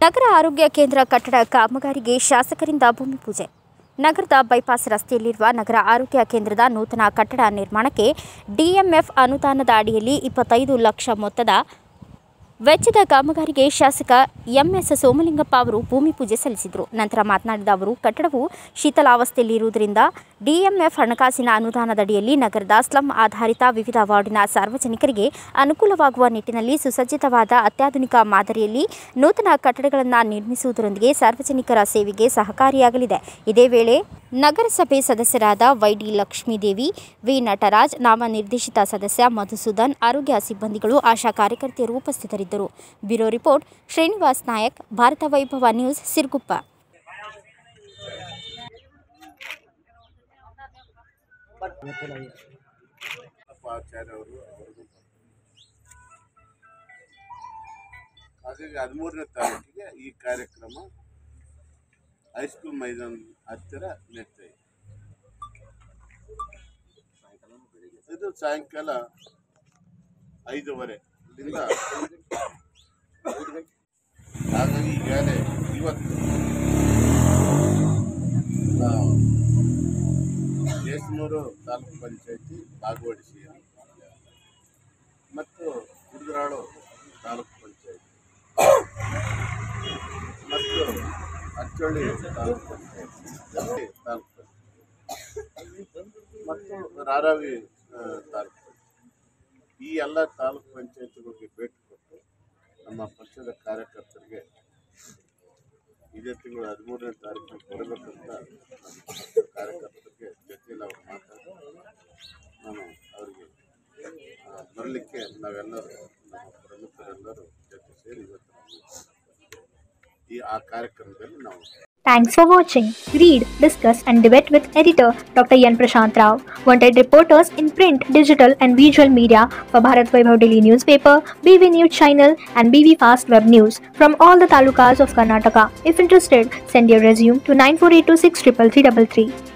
ನಗರ ಆರೋಗ್ಯ ಕೇಂದ್ರ ಕಟ್ಟಡ ಕಾಮಗಾರಿಗೆ ಶಾಸಕರಿಂದ ಭೂಮಿ ಪೂಜೆ ನಗರದ ಬೈಪಾಸ್ ರಸ್ತೆಯಲ್ಲಿರುವ ನಗರ ಆರೋಗ್ಯ ಕೇಂದ್ರದ ನೂತನ ಕಟ್ಟಡ ನಿರ್ಮಾಣಕ್ಕೆ ಡಿಎಂಎಫ್ ಅನುದಾನದ ಅಡಿಯಲ್ಲಿ ಇಪ್ಪತ್ತೈದು ಲಕ್ಷ ಮೊತ್ತದ ವೆಚ್ಚದ ಕಾಮಗಾರಿಗೆ ಶಾಸಕ ಎಂಎಸ್ ಸೋಮಲಿಂಗಪ್ಪ ಅವರು ಭೂಮಿ ಪೂಜೆ ಸಲ್ಲಿಸಿದರು ನಂತರ ಮಾತನಾಡಿದ ಅವರು ಕಟ್ಟಡವು ಶೀತಲಾವಸ್ಥೆಯಲ್ಲಿರುವುದರಿಂದ ಡಿಎಂಎಫ್ ಹಣಕಾಸಿನ ಅನುದಾನದಡಿಯಲ್ಲಿ ನಗರದ ಸ್ಲಂ ಆಧಾರಿತ ವಿವಿಧ ವಾರ್ಡಿನ ಸಾರ್ವಜನಿಕರಿಗೆ ಅನುಕೂಲವಾಗುವ ನಿಟ್ಟಿನಲ್ಲಿ ಸುಸಜ್ಜಿತವಾದ ಅತ್ಯಾಧುನಿಕ ಮಾದರಿಯಲ್ಲಿ ನೂತನ ಕಟ್ಟಡಗಳನ್ನು ನಿರ್ಮಿಸುವುದರೊಂದಿಗೆ ಸಾರ್ವಜನಿಕರ ಸೇವೆಗೆ ಸಹಕಾರಿಯಾಗಲಿದೆ ಇದೇ ವೇಳೆ ನಗರಸಭೆ ಸದಸ್ಯರಾದ ವೈಡಿ ಲಕ್ಷ್ಮೀದೇವಿ ವಿ ನಟರಾಜ್ ನಾಮನಿರ್ದೇಶಿತ ಸದಸ್ಯ ಮಧುಸೂದನ್ ಆರೋಗ್ಯ ಸಿಬ್ಬಂದಿಗಳು ಆಶಾ ಕಾರ್ಯಕರ್ತೆಯರು ಉಪಸ್ಥಿತರಿದ್ದರು bureau report Srinivas Nayak Bharata Vaibhava news ಸಿರ್ಗುಪ್ಪ ಆಚಾರ್ಯ ಅವರು ಅವರನ್ನು ಹಾಗಾಗಿ ಹದಿಮೂರನೇ ತಾರೀಕಿಗೆ ಈ ಕಾರ್ಯಕ್ರಮ ಹೈಸ್ಕೂಲ್ ಮೈದಾನ ಹತ್ತಿರ ನಡೀತಾ ಇದೆ ಇದು ಸಾಯಂಕಾಲ ಐದೂವರೆ ದಿಂದ ಹಾಗಾಗಿ ಈಗಾಗಲೇ ಇವತ್ತು ನಾವು ದೇಶನೂರು ತಾಲೂಕು ಪಂಚಾಯತಿ ಭಾಗವಹಿಸಿ ಮತ್ತು ಕುದುರಾಳು ತಾಲೂಕು ಪಂಚಾಯತಿ ಮತ್ತು ಅಚ್ಚಳ್ಳಿ ತಾಲೂಕು ಪಂಚಾಯತಿ ತಾಲೂಕು ಪಂಚಾಯತಿ ಮತ್ತು ರಾರಾವಿ ಆ, ತಾಲೂಕು ಪಂಚಾಯತಿ ಈ ಎಲ್ಲ ತಾಲೂಕು ಪಂಚಾಯತಿಗಳಿಗೆ ಭೇಟಿ ಕೊಟ್ಟು ನಮ್ಮ ಪಕ್ಷದ ಕಾರ್ಯಕರ್ತರಿಗೆ ಇದೇ ತಿಂಗಳು ಹದಿಮೂರನೇ ತಾರೀಕಿಗೆ ಬರಬೇಕಂತ ನಮ್ಮ ಪಕ್ಷದ ಕಾರ್ಯಕರ್ತರಿಗೆ ಜೊತೆಯಲ್ಲಿ ಅವ್ರು ಮಾತಾಡಿ ನಾನು ಅವರಿಗೆ ಆ, ಬರಲಿಕ್ಕೆ ನಾವೆಲ್ಲರೂ ನಮ್ಮ ಪ್ರಮುಖರೆಲ್ಲರೂ ಜೊತೆ ಸೇರಿ ಇವತ್ತು ನಾವು ಈ ಆ ಕಾರ್ಯಕ್ರಮದಲ್ಲಿ ನಾವು Thanks for watching. Read, discuss, and debate with editor Dr. Yan Prashant Rao. Wanted reporters in print, digital, and visual media for Bharat Vaibhav Daily newspaper, BV News channel, and BV Fast Web News from all the talukas of Karnataka. If interested, send your resume to 9482633333.